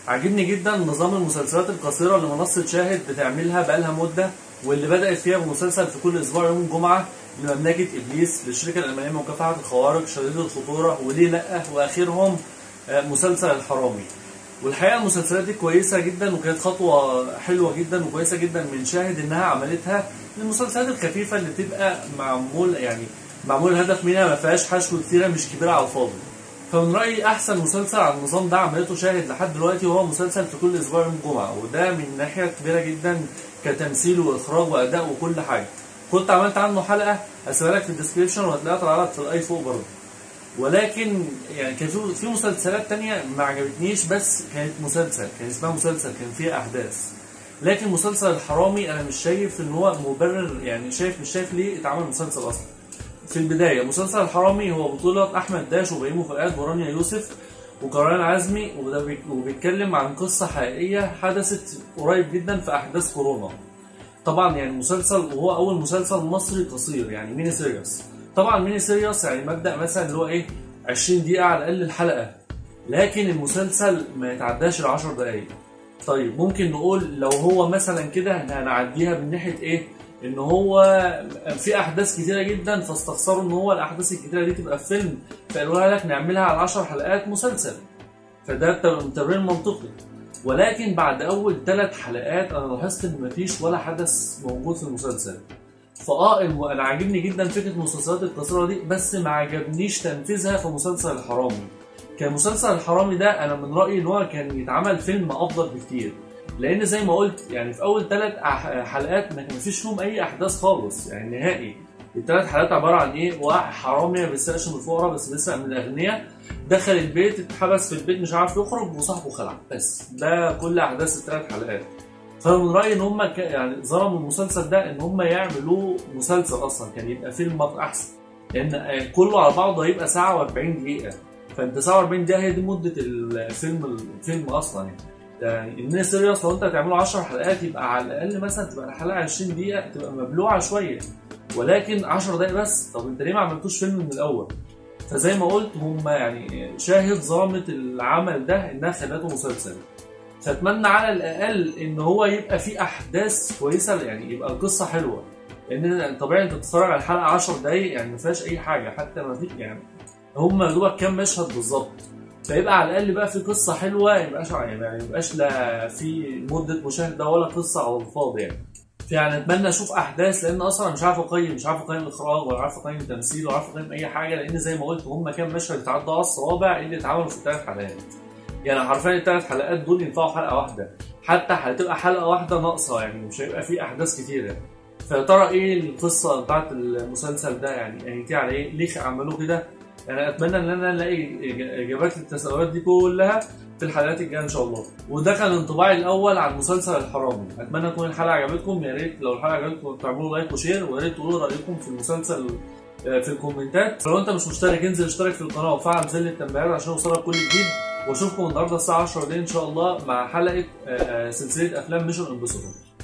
عاجبني جدا نظام المسلسلات القصيره اللي منصه شاهد بتعملها بقالها مده واللي بدات فيها بمسلسل في كل اسبوع يوم الجمعه لمملكه ابليس للشركه الالمانيه لمكافحه الخوارق شديد الخطوره وليه لا واخرهم آه، مسلسل الحرامي والحقيقه المسلسلات دي كويسه جدا وكانت خطوه حلوه جدا وكويسه جدا من شاهد انها عملتها المسلسلات الخفيفه اللي بتبقى معمول يعني معمول الهدف منها ما فيهاش حشو كتيره مش كبيره على الفاضي فمن رايي احسن مسلسل على النظام ده عملته شاهد لحد دلوقتي هو مسلسل في كل اسبوع يوم الجمعه وده من ناحيه كبيره جدا كتمثيل واخراج واداء وكل حاجه كنت عملت عنه حلقه هسيبها لك في الديسكربشن وهتلاقيها طالعه لك في الاي فوق برضه ولكن يعني كان في في مسلسلات تانية ما عجبتنيش بس كانت مسلسل كان اسمها مسلسل كان فيها احداث لكن مسلسل الحرامي انا مش شايف ان هو مبرر يعني شايف مش شايف ليه اتعمل مسلسل اصلا في البدايه مسلسل الحرامي هو بطوله احمد داش وبيومي فؤاد ورانيا يوسف وكران عزمي وده بي- وبيتكلم عن قصه حقيقيه حدثت قريب جدا في احداث كورونا طبعا يعني مسلسل وهو اول مسلسل مصري قصير يعني ميني سيريس طبعا ميني سيريس يعني مبدا مثلا اللي هو ايه 20 دقيقه على الاقل الحلقه لكن المسلسل ما يتعداش ال 10 دقائق طيب ممكن نقول لو هو مثلا كده هنعديها من ناحيه ايه ان هو في احداث كتيره جدا فاستخسروا ان هو الاحداث الكتيره دي تبقى في فيلم فقالوا لك نعملها على 10 حلقات مسلسل فده تمرين منطقي ولكن بعد اول ثلاث حلقات انا لاحظت ان مفيش ولا حدث موجود في المسلسل فاه الم- انا عاجبني جدا فكره المسلسلات القصيره دي بس ما عجبنيش تنفيذها في مسلسل الحرامي كان مسلسل الحرامي ده انا من رايي ان هو كان يتعمل فيلم افضل بكتير لان زي ما قلت يعني في اول ثلاث حلقات ما كان فيش فيهم اي احداث خالص يعني نهائي الثلاث حلقات عباره عن ايه واحد حرامي ما بيسرقش من الفقراء بس بيسرق من الاغنياء دخل البيت اتحبس في البيت مش عارف يخرج وصاحبه خلع بس ده كل احداث الثلاث حلقات فانا من رايي ان هم ك... يعني ظلموا المسلسل ده ان هم يعملوه مسلسل اصلا كان يبقى فيلم احسن لان كله على بعضه هيبقى ساعه و40 دقيقه فانت ساعه و40 دقيقه هي دي مده الفيلم الفيلم اصلا يعني يعني الميني سيريس لو انت هتعمله 10 حلقات يبقى على الاقل مثلا تبقى الحلقه 20 دقيقه تبقى مبلوعه شويه ولكن 10 دقايق بس طب انت ليه ما عملتوش فيلم من الاول فزي ما قلت هم يعني شاهد ظلمت العمل ده انها خلته مسلسل فاتمنى على الاقل ان هو يبقى فيه احداث كويسه يعني يبقى القصه حلوه لان طبيعي انت بتتفرج على الحلقه 10 دقايق يعني ما فيهاش اي حاجه حتى ما في يعني هم يا دوبك كام مشهد بالظبط فيبقى على الاقل بقى في قصه حلوه ما يبقاش يعني ما يبقاش لا في مده مشاهده ولا قصه على الفاضي يعني يعني اتمنى اشوف احداث لان اصلا مش عارف اقيم مش عارف اقيم اخراج ولا عارف اقيم تمثيل ولا عارف اقيم اي حاجه لان زي ما قلت هم كام مشهد اتعدوا على الصوابع اللي اتعملوا في الثلاث حلقات يعني حرفيا الثلاث حلقات دول ينفعوا حلقه واحده حتى هتبقى حلقه واحده ناقصه يعني مش هيبقى فيه احداث كتيره فيا ترى ايه القصه بتاعت المسلسل ده يعني هينتهي على ايه ليه عملوه كده يعني اتمنى ان انا الاقي اجابات للتساؤلات دي كلها في الحلقات الجايه ان شاء الله وده كان انطباعي الاول عن مسلسل الحرامي اتمنى تكون الحلقه عجبتكم يا ريت لو الحلقه عجبتكم تعملوا لايك وشير ويا ريت تقولوا رايكم في المسلسل في الكومنتات لو انت مش مشترك انزل اشترك في القناه وفعل زر التنبيهات عشان يوصلك كل جديد واشوفكم النهارده الساعه 10 بالليل ان شاء الله مع حلقه سلسله افلام ميشن امبوسيبل